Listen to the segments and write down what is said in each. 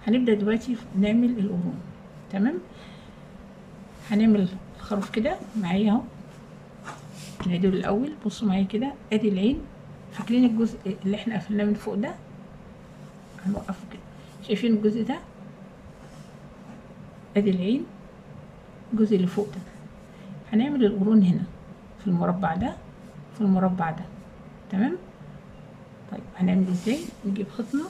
هنبدأ دلوقتي نعمل القرون تمام هنعمل الخروف كده معايا اهو نعيده الاول بصوا معايا كده ادي العين فاكرين الجزء اللي احنا قفلناه من فوق ده هنوقفه كده شايفين الجزء ده ادي العين الجزء اللي فوق ده هنعمل القرون هنا في المربع ده في المربع ده تمام طيب هنعمل ازاي نجيب خيطنا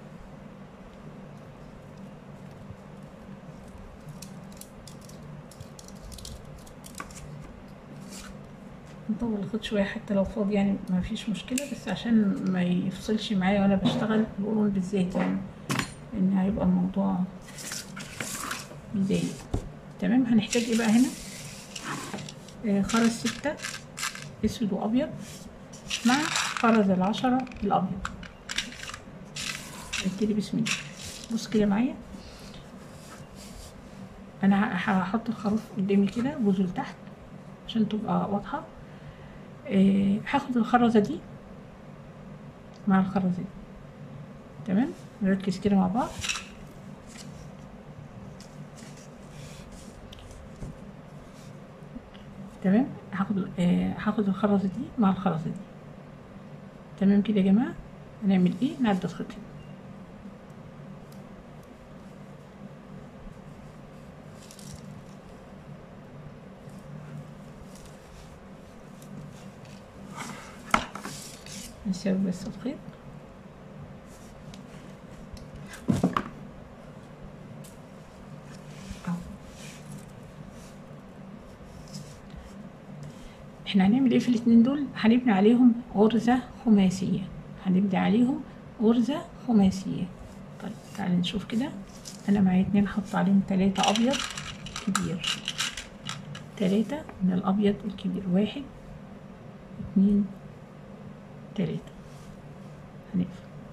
نطول الخيط شويه حتى لو فاضي يعني ما فيش مشكله بس عشان ما يفصلش معايا وانا بشتغل القرون بالزيت يعني ان هيبقى الموضوع بيضايق تمام هنحتاج ايه بقى هنا آه خرز ستة اسود وابيض مع خرز العشرة الابيض نبتدي بسم الله بص كده معايا انا هحط الخروف قدامي كده بوزه لتحت عشان تبقى واضحه آه هاخد الخرزه دي مع الخرزه دي تمام نركز كده مع بعض تمام هاخد آه هاخد الخرزه دي مع الخرزه دي تمام كده يا جماعه هنعمل ايه نعدد خطين نسيب بس الخيط احنا هنعمل ايه في الاتنين دول هنبني عليهم غرزة خماسية هنبني عليهم غرزة خماسية طيب تعالى نشوف كده انا معايا اتنين حط عليهم تلاتة ابيض كبير تلاتة من الابيض الكبير واحد اتنين تلاتة هنقفل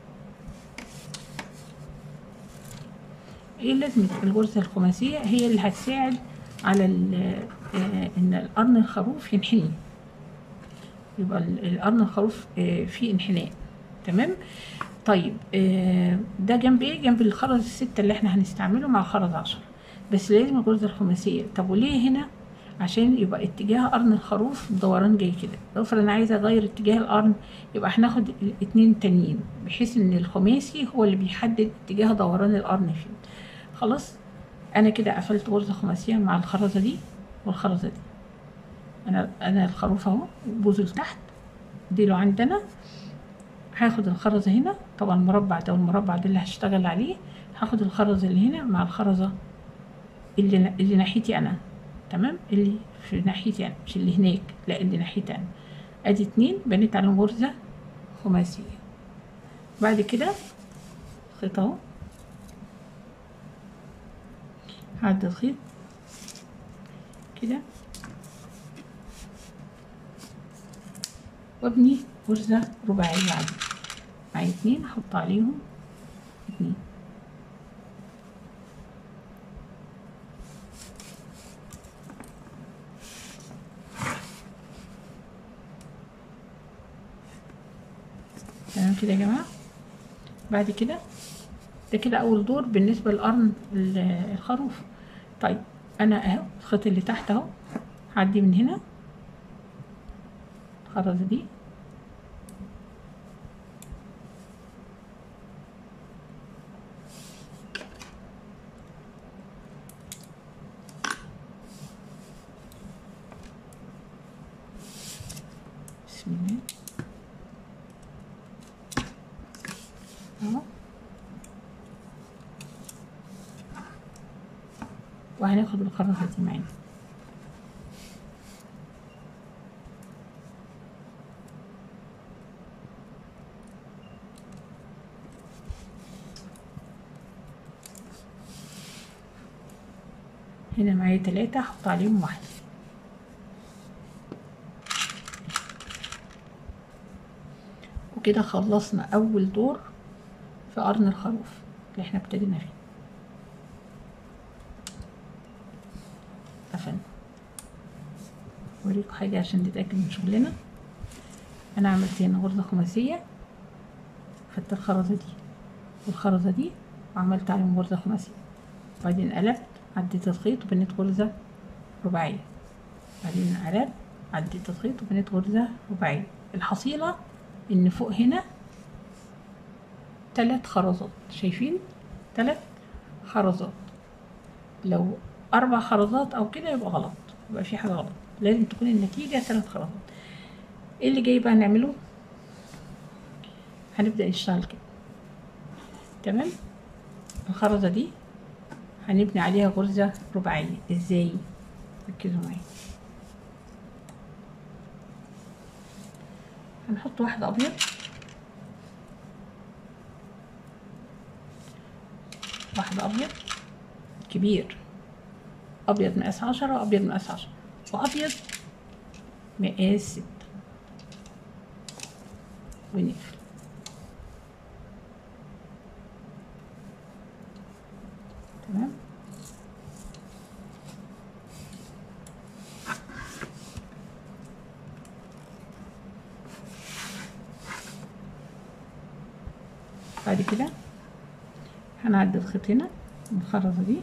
ايه لازمة الغرزة الخماسية هي اللي هتساعد على آه ان القرن الخروف ينحني يبقى القرن الخروف آه فيه انحناء تمام طيب آه ده جنب ايه جنب الخرز الستة اللي احنا هنستعمله مع خرز عشرة بس لازم الغرزة الخماسية طب وليه هنا عشان يبقى اتجاه قرن الخروف الدوران جاي كده افرض انا عايزه اغير اتجاه القرن يبقى هناخد الاتنين تانيين بحيث ان الخماسي هو اللي بيحدد اتجاه دوران القرن فين خلاص انا كده قفلت غرزه خماسيه مع الخرزه دي والخرزه دي انا انا الخروف اهو بوزه لتحت دي لو عندنا هاخد الخرزه هنا طبعا المربع ده والمربع ده اللي هشتغل عليه هاخد الخرزه اللي هنا مع الخرزه اللي اللي ناحيتي انا تمام اللي في ناحيتي انا مش اللي هناك لا اللي ناحيتي انا ادي اتنين بنيت عليهم غرزة خماسية بعد كده خيط اهو هعد الخيط كده وابني غرزة رباعية عادي معايا اتنين احط عليهم اتنين تمام كده يا جماعة بعد كده ده كده أول دور بالنسبة لقرن الخروف طيب أنا أهو الخيط اللي تحت أهو هعدي من هنا الخرزة دي بسم الله اهو وهناخد الخرزة دي معانا هنا معايا تلاتة هحط عليهم واحدة وكده خلصنا أول دور في قرن الخروف اللي احنا ابتدينا فيه قفلنا اوريكم حاجة عشان نتأكد من شغلنا انا عملت هنا غرزة خماسية خدت الخرزة دي والخرزة دي وعملت عليهم غرزة خماسية بعدين قلبت عديت الخيط وبنيت غرزة رباعية بعدين قلبت عديت الخيط وبنيت غرزة رباعية الحصيلة ان فوق هنا تلات خرزات شايفين تلات خرزات لو اربع خرزات او كده يبقى غلط يبقى في حاجة غلط لازم تكون النتيجة تلات خرزات ايه اللي جاي بقى نعمله هنبدأ نشتغل كده تمام الخرزة دي هنبني عليها غرزة رباعية ازاي ركزوا معايا هنحط واحد ابيض واحد ابيض كبير ابيض مقاس عشرة وابيض مقاس عشرة وابيض مقاس ستة ونقفل تمام بعد كده هنعدي الخيط هنا الخرزة دي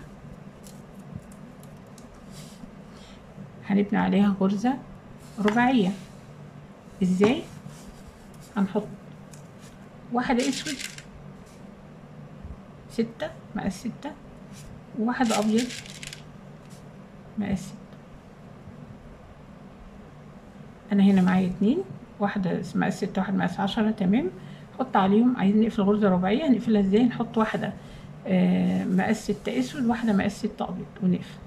هنبني عليها غرزة رباعية ازاي هنحط واحد اسود ستة مقاس ستة وواحد ابيض مقاس ستة انا هنا معايا اتنين واحدة مقاس ستة واحد مقاس عشرة تمام نحط عليهم عايزين نقفل غرزة رباعية هنقفلها ازاي نحط واحدة آه، مقاس ستة اسود واحدة مقاس ستة ابيض ونقفل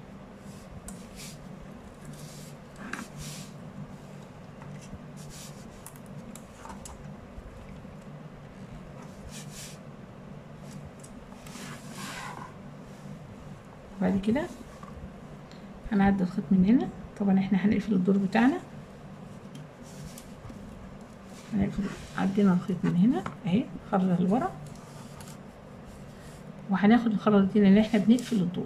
بعد كده هنعدي الخيط من هنا طبعا احنا هنقفل الدور بتاعنا هنقفل عدينا الخيط من هنا اهي خرزة لورا وهناخد الخرزة دي لان احنا بنقفل الدور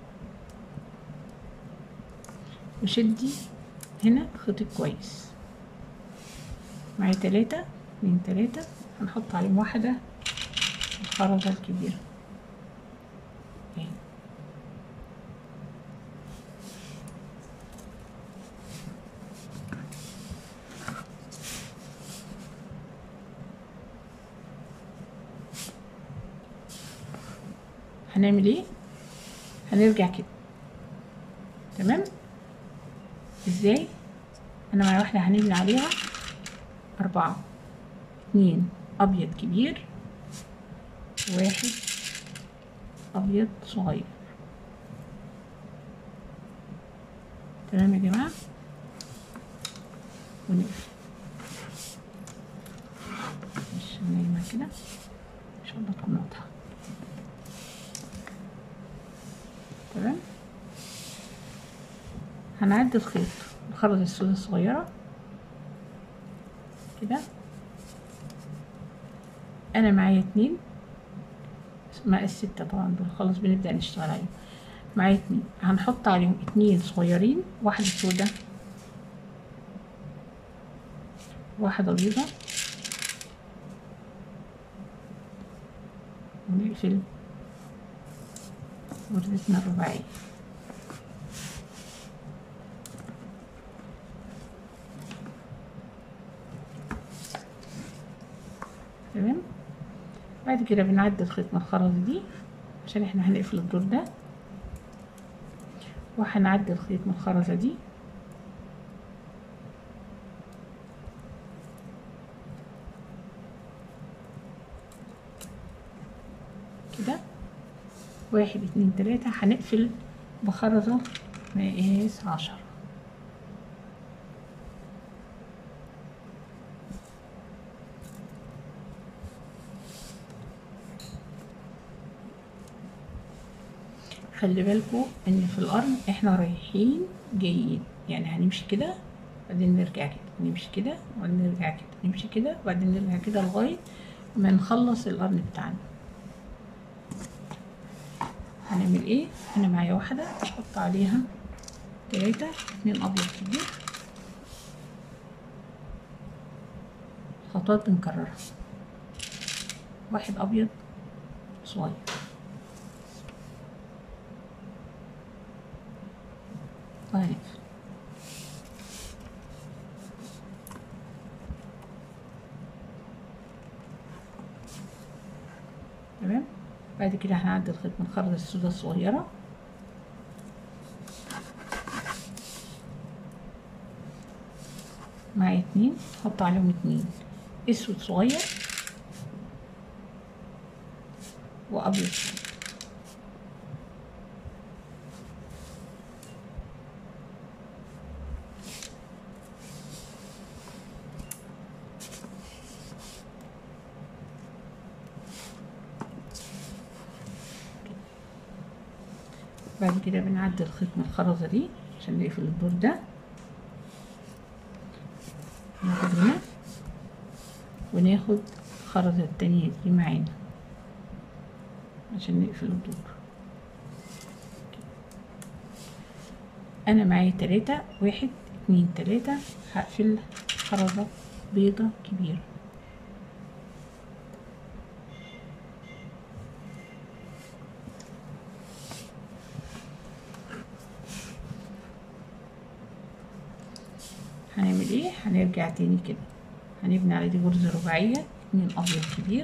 وشدي هنا خيطك كويس معايا تلاتة اتنين تلاتة هنحط عليهم واحدة الخرزة الكبيرة اهي هنعمل ايه هنرجع كده تمام ازاي انا معايا واحده هنبني عليها اربعه اتنين ابيض كبير واحد ابيض صغير تمام يا جماعه ونقفل مش نايمه كده ان شاء الله تكون واضحه تمام هنعد الخيط الخرزة السوداء الصغيرة كده انا معايا اتنين مقاس ستة طبعا دول خلاص بنبدأ نشتغل عليهم معايا اتنين هنحط عليهم اتنين صغيرين واحدة سودة واحدة بيضة ونقفل غرزتنا الرباعية تمام بعد كده بنعدي الخيط من الخرز دي عشان احنا هنقفل الدور ده وهنعدي الخيط من الخرزة دي كده واحد اتنين تلاتة هنقفل بخرزة مقاس عشرة خلي بالكوا ان في القرن احنا رايحين جايين يعني هنمشي كده بعدين نرجع كده نمشي كده وبعدين نرجع كده نمشي كده وبعدين نرجع كده لغاية ما نخلص القرن بتاعنا هنعمل ايه انا معايا واحدة احط عليها تلاتة اتنين ابيض كبير خطوات بنكررها واحد ابيض صغير طيب تمام بعد كده هنعدل خيط من الخرزة السوداء الصغيرة معايا اتنين حط عليهم اتنين اسود صغير وابيض بعد كده بنعدل خيط من الخرزة دي عشان نقفل الدور ده ناخد هنا وناخد الخرزة التانية دي معانا عشان نقفل الدور انا معايا تلاتة واحد اتنين تلاتة هقفل خرزة بيضة كبيرة هنعمل ايه هنرجع تاني كده هنبني على دي غرزة رباعية اتنين ابيض كبير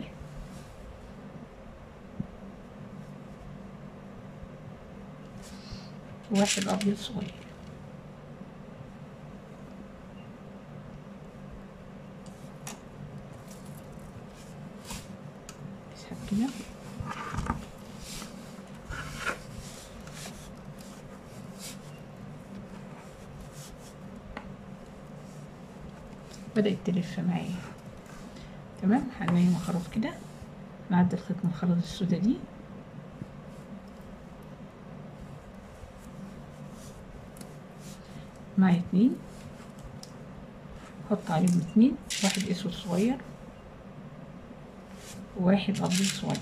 واحد ابيض صغير اسحب كده بدأت تلف معايا تمام هنلاقي خلاص كده نعدل خيط من الخرز السودا دي معايا اتنين حط عليهم اتنين واحد اسود صغير وواحد ابيض صغير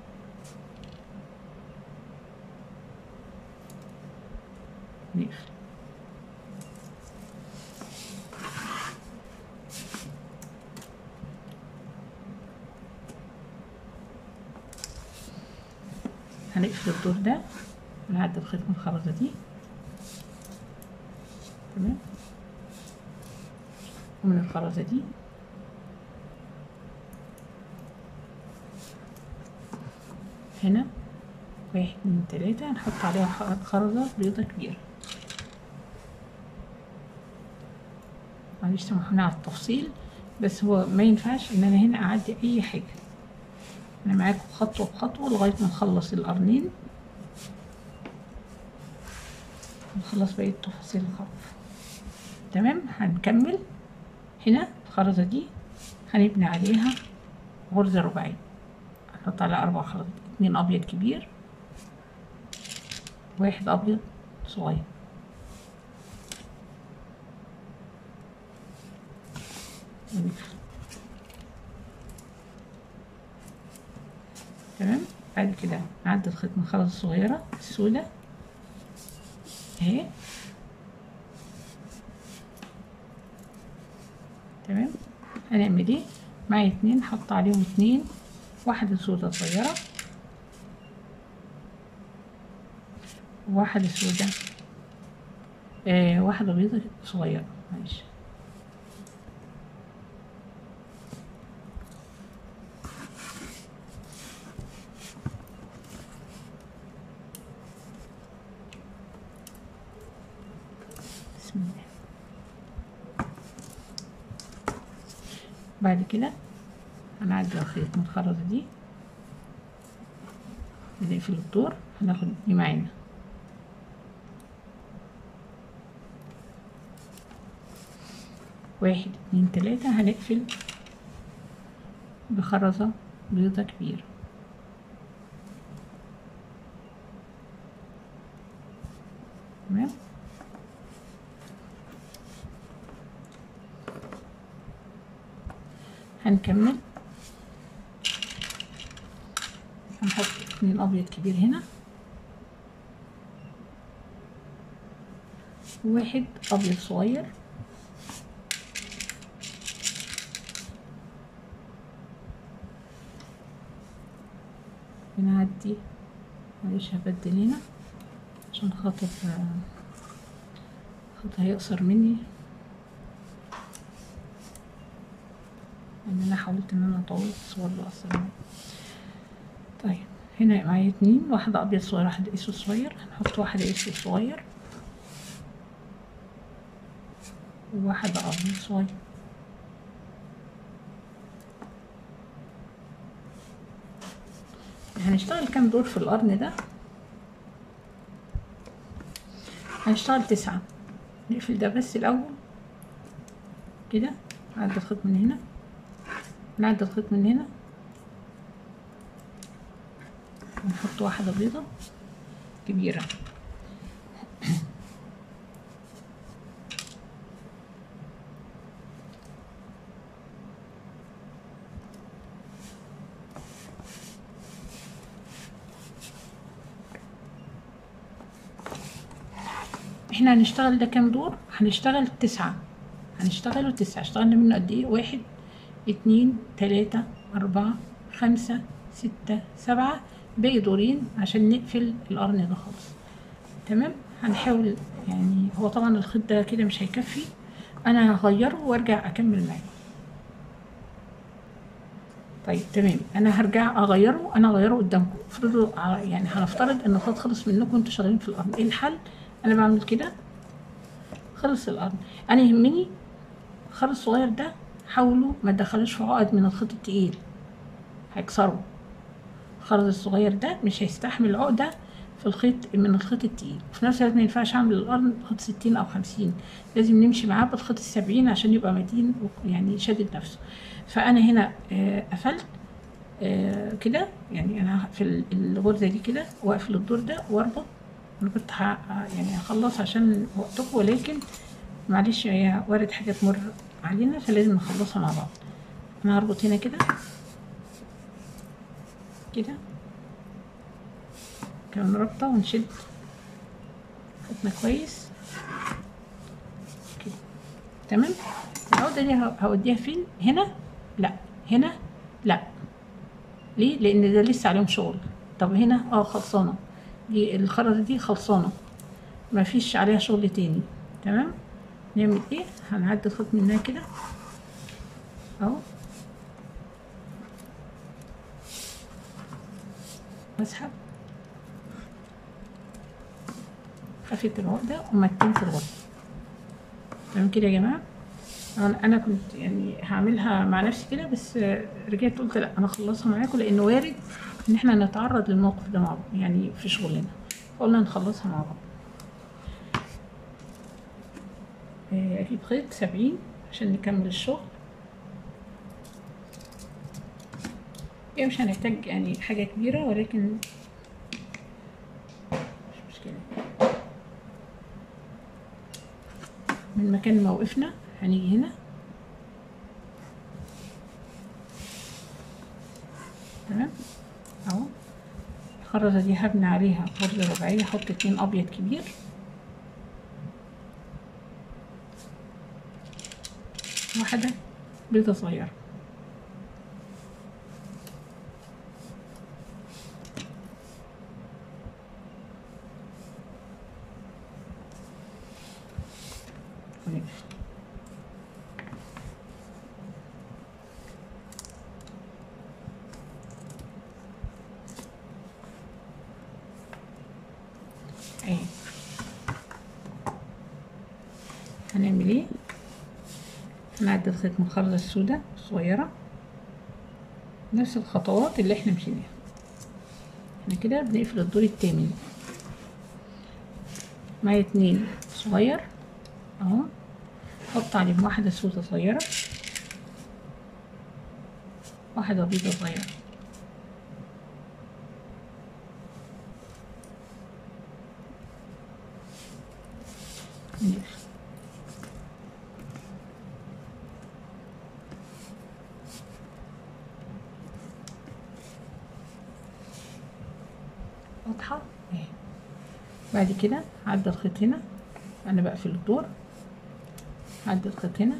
نقفل هنقفل الدور ده ونعدل خيط من الخرزة دي تمام ومن الخرزة دي هنا واحد اتنين تلاتة هنحط عليها خ- خرزة بيضة كبيرة معلش سامحوني على التفصيل بس هو ما ينفعش ان انا هنا اعدي اي حاجة انا معاكم خطوة بخطوة لغاية ما نخلص القرنين نخلص بقية تفاصيل الخرز تمام هنكمل هنا الخرزة دي هنبني عليها غرزة رباعية هنحط عليها أربع خرزات اتنين أبيض كبير واحد أبيض صغير ونقفل. تمام بعد كده نعدل خيط من الخرزة الصغيرة السوداء اهي تمام هنعمل ايه معايا اتنين حط عليهم اتنين واحدة سودة صغيرة واحدة سودة آه واحدة بيضة صغيرة معلش بسم الله بعد كده هنعدي الخيط من الخرزة دي بنقفل الدور هناخد دي معانا واحد اتنين تلاتة هنقفل بخرزة بيضة كبيرة تمام هنكمل هنحط اتنين ابيض كبير هنا واحد ابيض صغير بنعدي معلش هبدل هنا عشان خاطر خاطر هيقصر مني ان انا حاولت ان انا اطول الصور اللي قصر مني طيب هنا معايا اتنين واحدة ابيض صغير واحدة اسود صغير هنحط واحدة اسود صغير وواحدة ابيض صغير هنشتغل كام دور في القرن ده هنشتغل تسعة نقفل ده بس الأول كده نعدي الخيط من هنا نعدي الخيط من هنا ونحط واحدة بيضة كبيرة احنا هنشتغل ده كام دور هنشتغل تسعة هنشتغله تسعة اشتغلنا منه قد ايه واحد اتنين تلاتة اربعة خمسة ستة سبعة باقي دورين عشان نقفل القرن ده خالص تمام هنحاول يعني هو طبعا الخيط ده كده مش هيكفي انا هغيره وارجع اكمل معاه طيب تمام انا هرجع اغيره انا اغيره قدامكم افرضوا ع- يعني هنفترض ان الخيط خلص منكم انتوا شغالين في القرن ايه الحل انا بعمل كده خلص القرن انا يهمني الخرز الصغير ده حاولوا ما تدخلوش في عقد من الخيط التقيل هيكسره الخرز الصغير ده مش هيستحمل عقدة في الخيط من الخيط التقيل وفي نفس الوقت ما ينفعش اعمل القرن خيط ستين او خمسين لازم نمشي معاه بالخيط السبعين عشان يبقى متين يعني شادد نفسه فانا هنا آه، قفلت آه، كده يعني انا في ال- الغرزه دي كده واقفل الدور ده واربط انا كنت ه... يعني هخلص عشان وقتكم ولكن معلش هي وارد حاجه تمر علينا فلازم نخلصها مع بعض انا هربط هنا كده كده كمان رابطه ونشد خطنا كويس كده تمام العقده دي ه- هوديها فين هنا لا هنا لا ليه لان ده لسه عليهم شغل طب هنا اه خلصانه دي الخرزه دي خلصانه ما فيش عليها شغل تاني تمام نعمل ايه هنعدي الخيط منها كده اهو واسحب خفيت العقده ومكنت الغرزه تمام كده يا جماعه انا أنا كنت يعني هعملها مع نفسي كده بس آه، رجعت قلت لا انا اخلصها معاكم لان وارد ان احنا نتعرض للموقف ده مع بعض يعني في شغلنا فقلنا نخلصها مع بعض آه، اجيب خيط سبعين عشان نكمل الشغل هي مش هنحتاج يعني حاجة كبيرة ولكن مش مشكلة من مكان ما وقفنا هنيجي هنا تمام اهو الخرزة دي هبني عليها غرزة رباعية احط اتنين ابيض كبير واحدة بيضة صغيرة ونقفل. اهي هنعمل ايه هنعدي الخيط من الخرزة السوداء الصغيرة نفس الخطوات اللي احنا مشيناها احنا كده بنقفل الدور التامن معايا اتنين صغير اهو حط عليهم واحدة سودة صغيرة واحدة بيضة صغيرة نقفل. واضحة اهي بعد كده عدى الخيط هنا انا بقفل الدور عدى الخيط هنا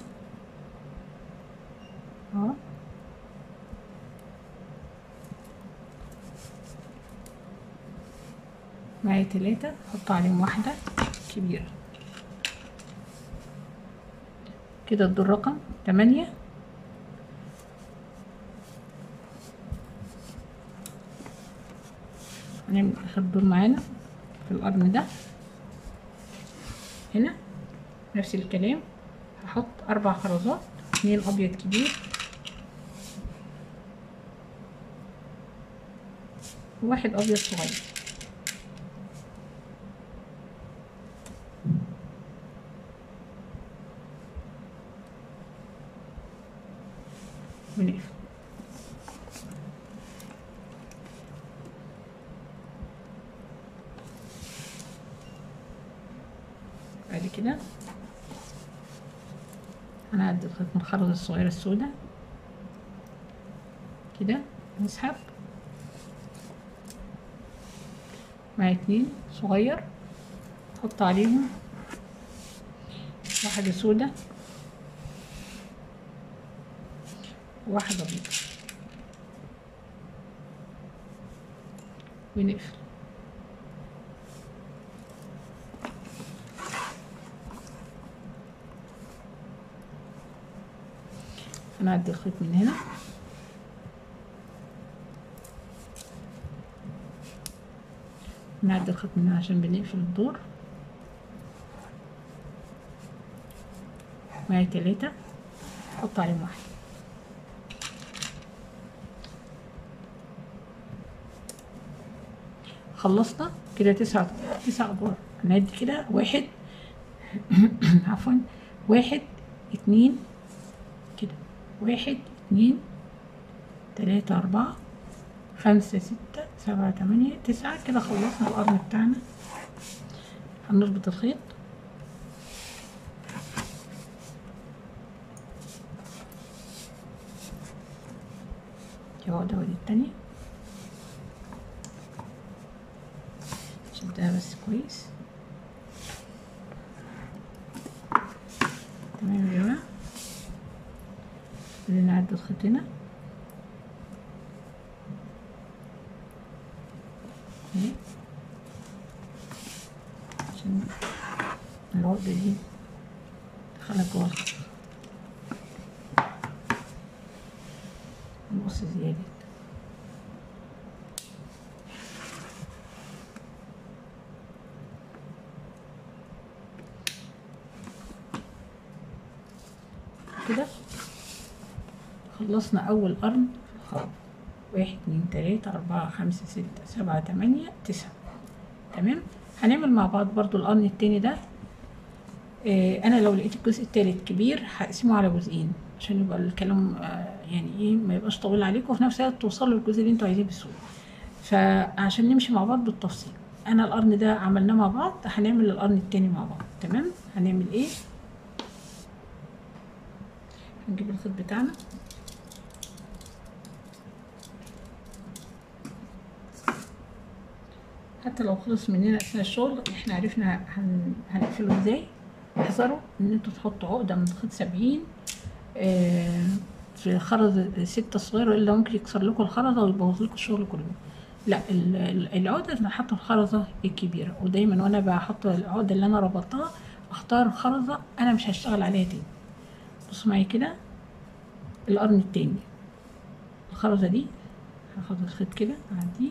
اهو معايا تلاتة احط عليهم واحدة كبيرة كده الدور رقم تمانية هنعمل اخر دور معانا في القرن ده هنا نفس الكلام هحط اربع خرزات اتنين ابيض كبير وواحد ابيض صغير ونقفل بعد كده هنعدي الخيط من الخرزة الصغيرة السوداء كده نسحب مع اتنين صغير نحط عليهم واحدة سودة وواحد أبيض ونقفل هنعدي الخيط من هنا نعدي الخيط من هنا عشان بنقفل الدور معايا تلاتة احط عليهم واحدة خلصنا كده تسعة تسع ادوار هنعد كده واحد عفوا واحد اتنين كده واحد اتنين تلاتة أربعة خمسة ستة سبعة تمانية تسعة كده خلصنا القرن بتاعنا هنربط الخيط واحدة ودي التانية شدها بس كويس تمام يا جماعة بدنا نعد الخيط هنا اهي. عشان العقدة دي دخلها جوه الخيط نقص زيادة كده خلصنا أول قرن خروف واحد اتنين تلاتة أربعة خمسة ستة سبعة تمانية تسعة تمام هنعمل مع بعض برضو القرن التاني ده آه أنا لو لقيت الجزء التالت كبير هقسمه على جزئين عشان يبقى الكلام آه يعني ايه ما يبقاش طويل عليكم وفي نفس الوقت توصلوا للجزء اللي انتوا عايزيه بسهولة فعشان نمشي مع بعض بالتفصيل أنا القرن ده عملناه مع بعض هنعمل القرن التاني مع بعض تمام هنعمل ايه هنجيب الخيط بتاعنا حتى لو خلص مننا اثناء الشغل احنا عرفنا هن... هنقفله ازاي احذروا ان انتوا تحطوا عقده من خيط سبعين آه في خرزة ستة صغيرة الا ممكن يكسر لكم الخرزة ويبوظ لكم الشغل كله لا ال- ال- العقدة انا حاطة الخرزة الكبيرة ودايما وانا بحط العقدة اللي انا ربطتها اختار خرزة انا مش هشتغل عليها تاني بصوا معايا كده القرن التاني الخرزة دي هاخد الخيط كده اعديه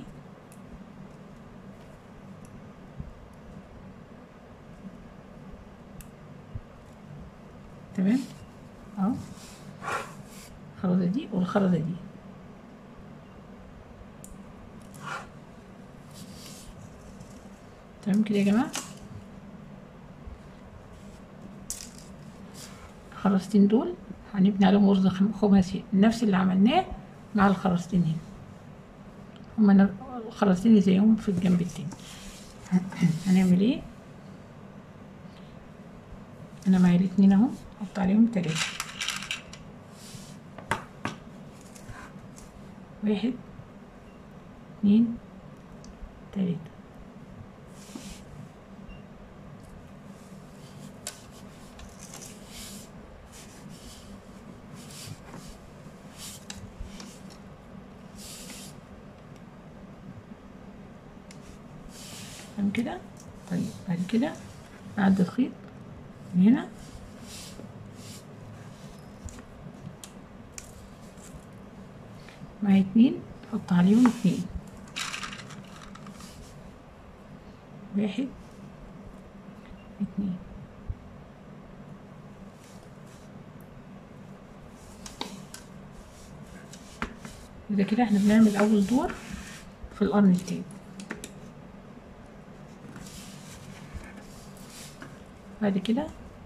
تمام اهو الخرزة دي والخرزة دي تمام كده يا جماعة الخرزتين دول هنبني عليهم غرزة خم- خماسي نفس اللي عملناه مع الخرزتين هنا هما ن- الخرزتين اللي زيهم في الجنب التاني هنعمل ايه انا معايا الاتنين اهو احط عليهم تلاتة واحد اتنين تلاتة تمام كده طيب بعد كده نعدي الخيط من هنا مع اتنين نحط عليهم اتنين واحد اتنين إذا كده احنا بنعمل أول دور في القرن التاني بعد كده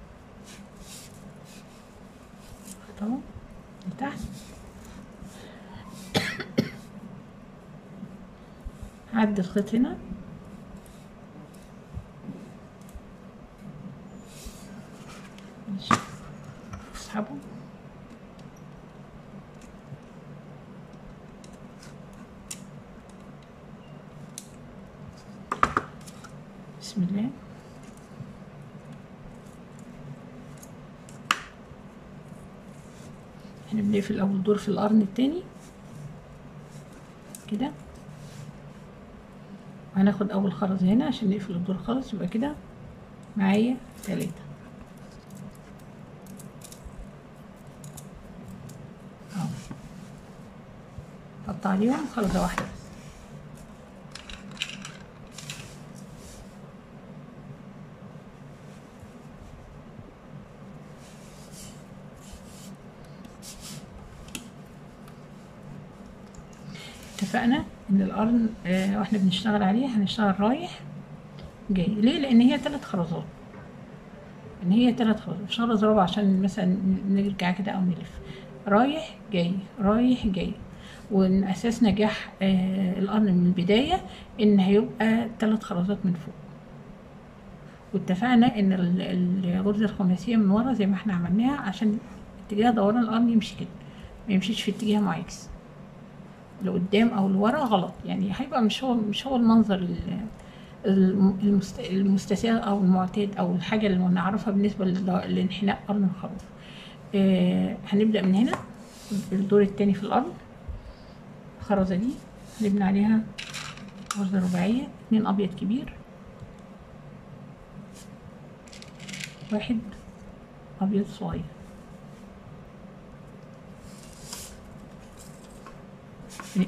خطوة لتحت عد الخيط هنا ماشي اسحبه بسم الله احنا بنقفل اول دور في القرن التاني كده وهناخد اول خرز هنا عشان نقفل الدور خالص يبقى كده معايا تلاتة اهو حط عليهم خرزة واحدة بس اتفقنا ان القرن آه واحنا بنشتغل عليه هنشتغل رايح جاي ليه لان هي ثلاث خرزات ان هي ثلاث خرزات مش خرز رابع عشان مثلا نرجع كده او نلف رايح جاي رايح جاي وان اساس نجاح آه القرن من البدايه ان هيبقى ثلاث خرزات من فوق واتفقنا ان ال- الغرزه الخماسيه من ورا زي ما احنا عملناها عشان اتجاه دوران القرن يمشي كده ما يمشيش في اتجاه معاكس لقدام او لورا غلط يعني هيبقى مش هو مش هو المنظر ال- الم- المست- المستساغ او المعتاد او الحاجه اللي نعرفها بالنسبه لل- لانحناء قرن الخروف آه هنبدا من هنا الدور التاني في الارض الخرزه دي هنبني عليها غرزه رباعيه اتنين ابيض كبير واحد ابيض صغير نقفل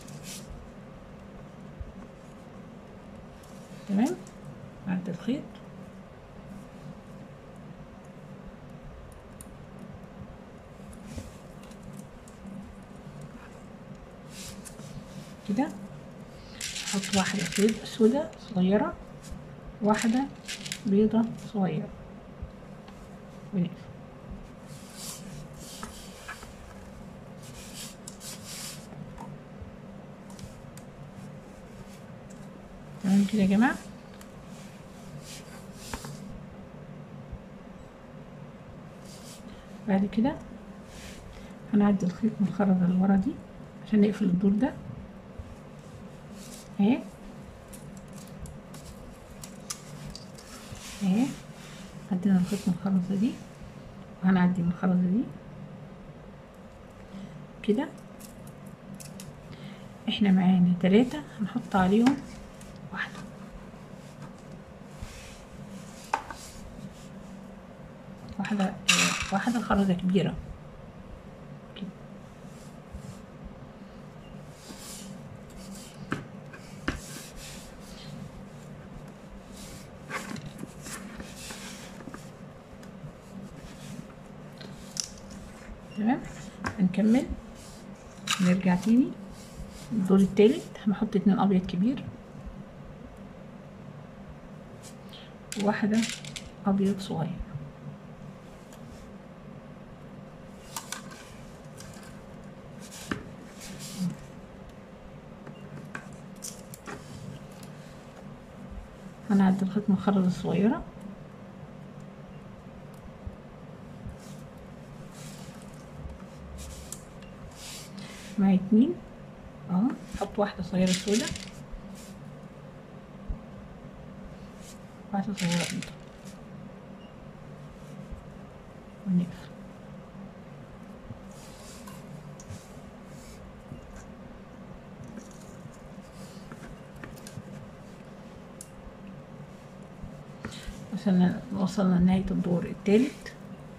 تمام عد الخيط كده احط واحدة سود سودة صغيرة واحدة بيضة صغيرة ونقفل تمام كده يا جماعة بعد كده هنعدي الخيط من الخرزة اللي ورا دي عشان نقفل الدور ده اهي اهي عدينا الخيط من الخرزة دي وهنعدي من الخرزة دي كده احنا معانا تلاتة هنحط عليهم واحدة واحدة آه، واحدة خرزة كبيرة كده. تمام هنكمل نرجع تاني الدور التالت هنحط اتنين ابيض كبير وواحدة ابيض صغير هنعدي الخيط من الخرزة الصغيرة مع اتنين اهو نحط واحدة صغيرة سودة واحدة صغيرة بيضة ونقفل وصلنا وصلنا لنهاية الدور التالت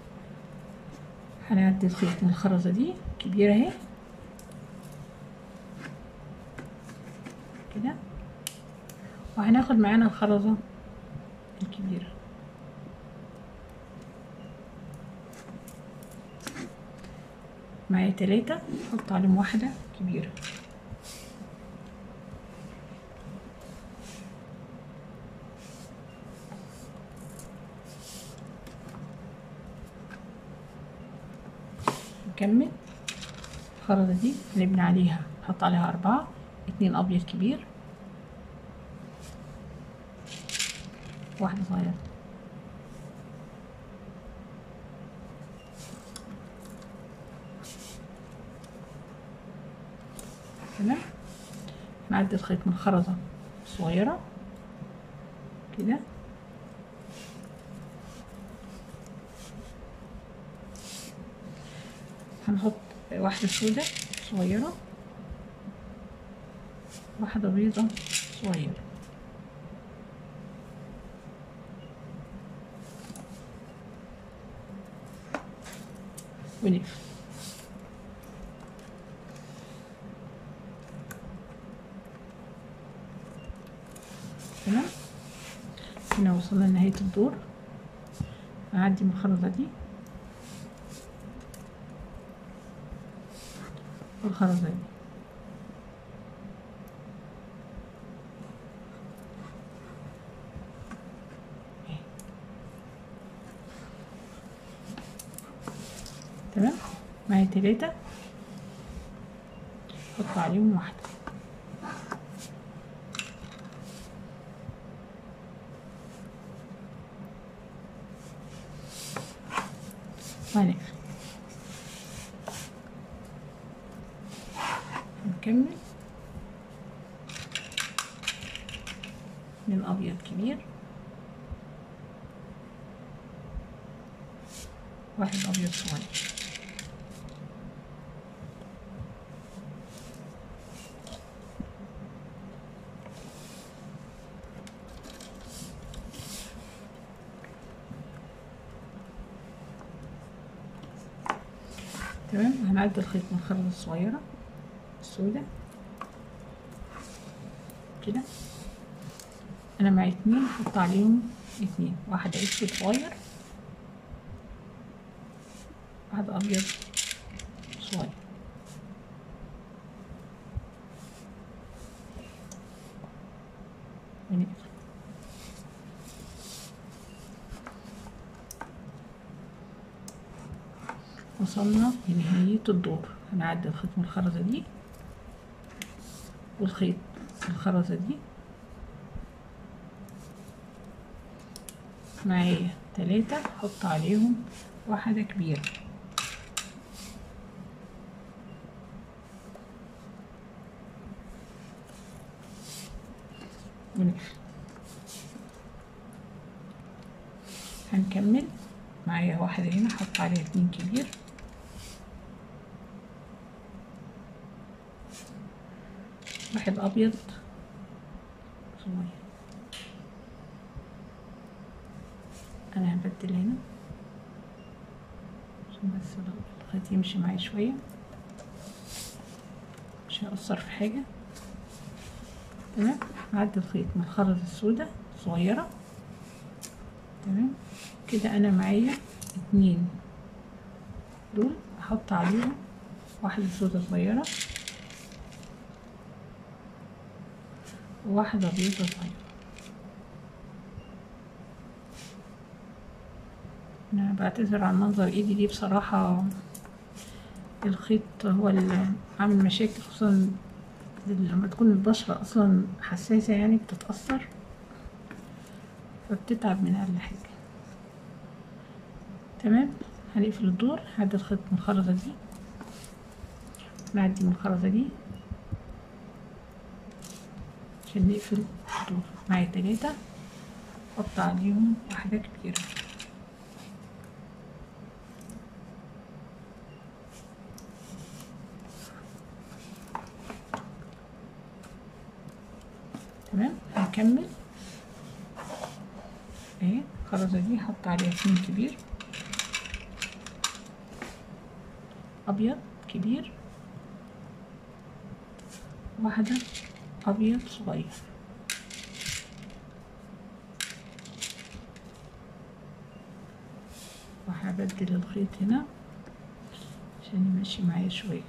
هنعدي الخيط من الخرزة دي كبيرة اهي كده وهناخد معانا الخرزة الكبيرة معايا تلاتة نحط عليهم واحدة كبيرة نكمل الخرزة دي نبني عليها نحط عليها أربعة اتنين أبيض كبير واحدة صغيرة تمام نعدي الخيط من خرزة صغيرة كده هنحط واحدة سودة صغيرة واحدة بيضة صغيرة ونقفل تمام هنا وصلنا لنهاية الدور هعدي من الخرزة دي والخرزة دي تمام معايا تلاتة حط عليهم واحدة وهنقفل نكمل من أبيض كبير واحد أبيض صغير تمام هنعدي الخيط من الخرزة الصغيرة السوداء كده انا معايا اتنين احط عليهم اتنين واحدة اسود صغير واحد ابيض صغير ونقفل وصلنا لنهاية الدور هنعدي الخيط من الخرزة دي والخيط الخرزة دي معايا تلاتة احط عليهم واحدة كبيرة ونقفل هنكمل معايا واحدة هنا احط عليها اتنين كبير واحد ابيض صغير انا هبدل هنا عشان بس الخيط يمشي معايا شوية مش هيأثر في حاجة تمام هعدي الخيط من الخرزة السوداء صغيرة تمام كده انا معايا اتنين دول احط عليهم واحدة سودة صغيرة وواحدة بيضة صغيرة انا بعتذر عن منظر ايدي دي بصراحة الخيط هو اللي عامل مشاكل خصوصا لما تكون البشرة اصلا حساسة يعني بتتأثر فبتتعب من اقل حاجة تمام هنقفل الدور هعدي الخيط من الخرزة دي نعدي من الخرزة دي عشان نقفل الدور معايا تلاتة احط عليهم واحدة كبيرة تمام هنكمل اهي الخرزة دي حط عليها اتنين كبير أبيض كبير واحدة أبيض صغير وهبدل الخيط هنا عشان يمشي معايا شوية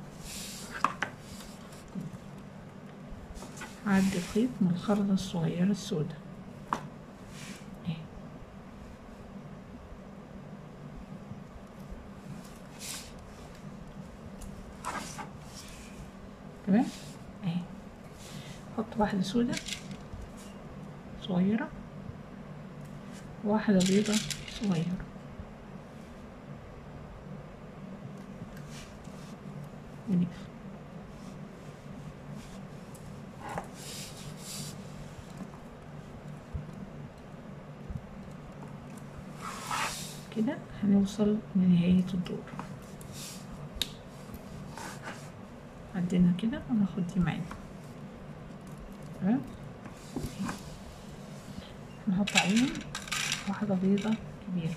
هعدي الخيط من الخرزة الصغيرة السوداء اهي. تمام اهي حط واحدة سوداء صغيرة واحدة بيضة صغيرة ونقفل كده هنوصل لنهاية الدور عدينا كده وناخد دي معانا تمام نحط عليهم واحدة بيضة كبيرة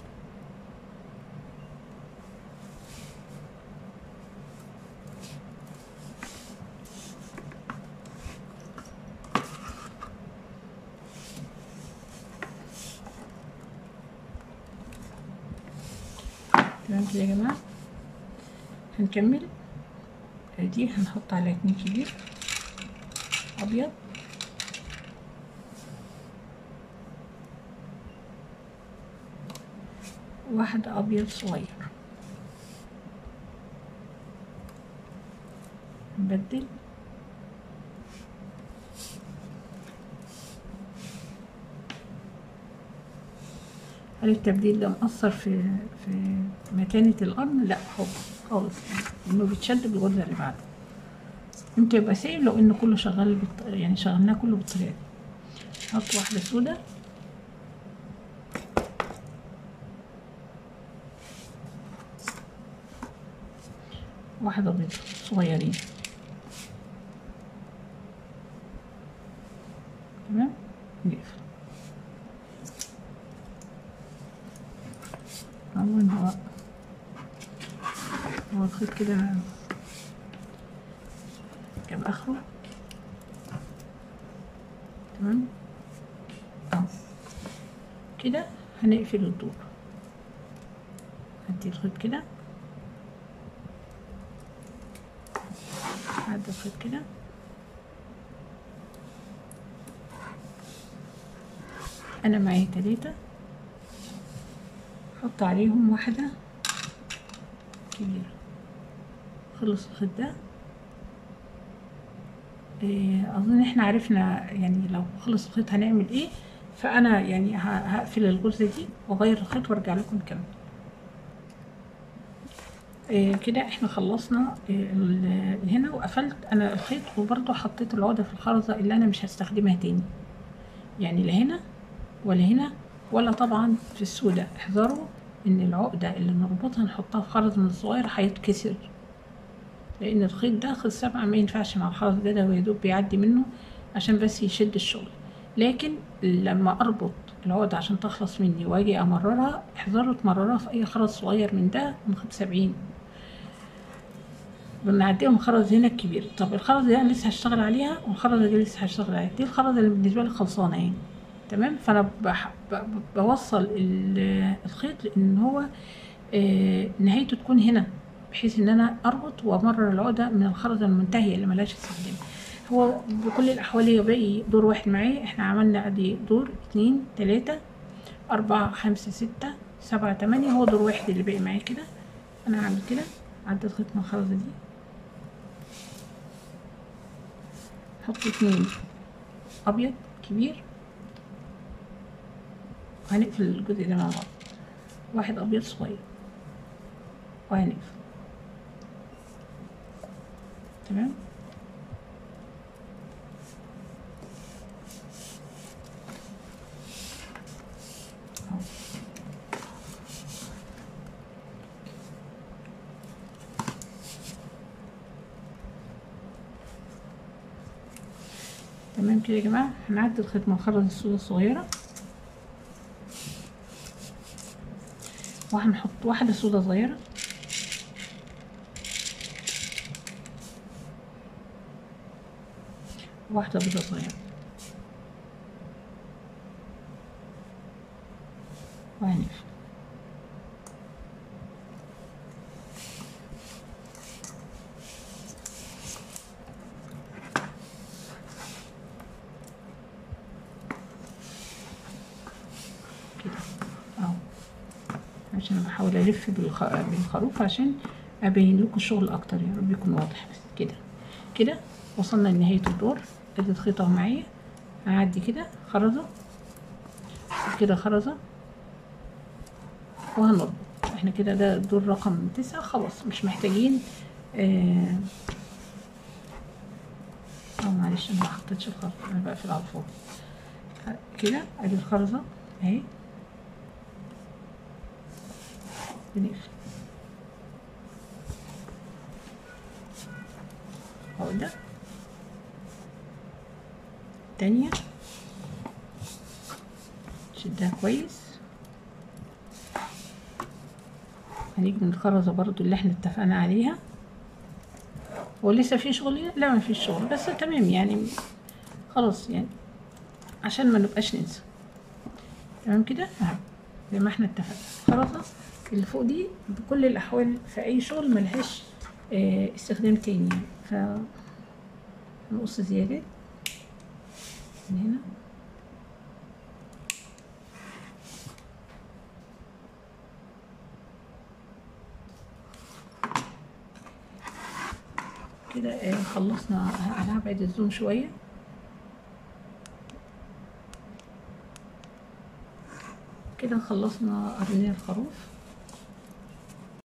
تمام كده يا جماعة هنكمل دي هنحط عليها اتنين كبير أبيض واحد أبيض صغير نبدل هل التبديل ده مأثر في في متانة القرن؟ لا خالص خالص يعني انه بيتشد بالغرزة اللي بعده امتى يبقى سايب لو انه كله شغال بالط... يعني شغلناه كله بالطريقة دي نحط واحدة سودة واحدة بيضة صغيرين تمام نقفل عموما هو هو الخيط كده جاب اخره تمام اهو كده هنقفل الدور هدي الخيط كده هعدي الخيط كده انا معايا تلاتة حط عليهم واحدة كبيرة خلص الخيط ده إيه، اظن احنا عرفنا يعني لو خلص الخيط هنعمل ايه فانا يعني ه- هقفل الغرزة دي واغير الخيط وارجع لكم نكمل إيه كده احنا خلصنا إيه ال- هنا وقفلت انا الخيط وبرضه حطيت العقدة في الخرزة اللي انا مش هستخدمها تاني يعني لا هنا ولا هنا ولا طبعا في السوداء احذروا ان العقدة اللي نربطها نحطها في خرز من الصغير هيتكسر لان الخيط ده خيط سبعة ما ينفعش مع الخرز ده ده هو يدوب بيعدي منه عشان بس يشد الشغل لكن لما اربط العقدة عشان تخلص مني واجي امررها احذروا تمررها في اي خرز صغير من ده من خيط سبعين بنعديهم خرز هنا الكبير طب الخرز دي انا لسه هشتغل عليها والخرزه دي لسه هشتغل عليها دي الخرزه اللي بالنسبه لي خلصانه يعني تمام فانا بح... ب... ب- بوصل ال- الخيط لان هو آه، نهايته تكون هنا بحيث ان انا اربط وامرر العقده من الخرزه المنتهيه اللي ملهاش استخدام هو بكل الاحوال هي باقي دور واحد معايا احنا عملنا ادي دور اتنين تلاته اربعه خمسه سته سبعه تمانيه هو دور واحد اللي باقي معايا كده انا هعمل كده عدت خيط من الخرزه دي حط اتنين ابيض كبير وهنقفل الجزء ده مع بعض واحد ابيض صغير وهنقفل تمام أهو. تمام كده يا جماعة هنعدي الخيط من الخرز السوداء الصغيرة وهنحط واحدة صودا صغيرة واحدة بيضة صغيرة وهنقفل كده اهو عشان انا بحاول الف بالخ... بالخروف عشان ابين لكم الشغل اكتر يا رب يكون واضح بس كده كده وصلنا لنهايه الدور ادي الخيط اهو معايا هعدي كده خرزه كده خرزه وهنربط احنا كده ده دور رقم تسعة خلاص مش محتاجين اه اه معلش انا ما حطيتش الخرزه انا بقفل على الفاضي كده ادي الخرزه اهي بنقفل عقدة تانية شدها كويس هنيجي من الخرزة برضو اللي احنا اتفقنا عليها هو لسه في شغل لا ما فيش شغل بس تمام يعني خلاص يعني عشان ما نبقاش ننسى تمام كده اهو زي ما احنا اتفقنا خرزة اللي فوق دي بكل الاحوال في اي شغل ملهاش اه استخدام تاني يعني ف نقص زيادة من هنا كده اه خلصنا انا هبعد الزوم شوية كده خلصنا قرنية الخروف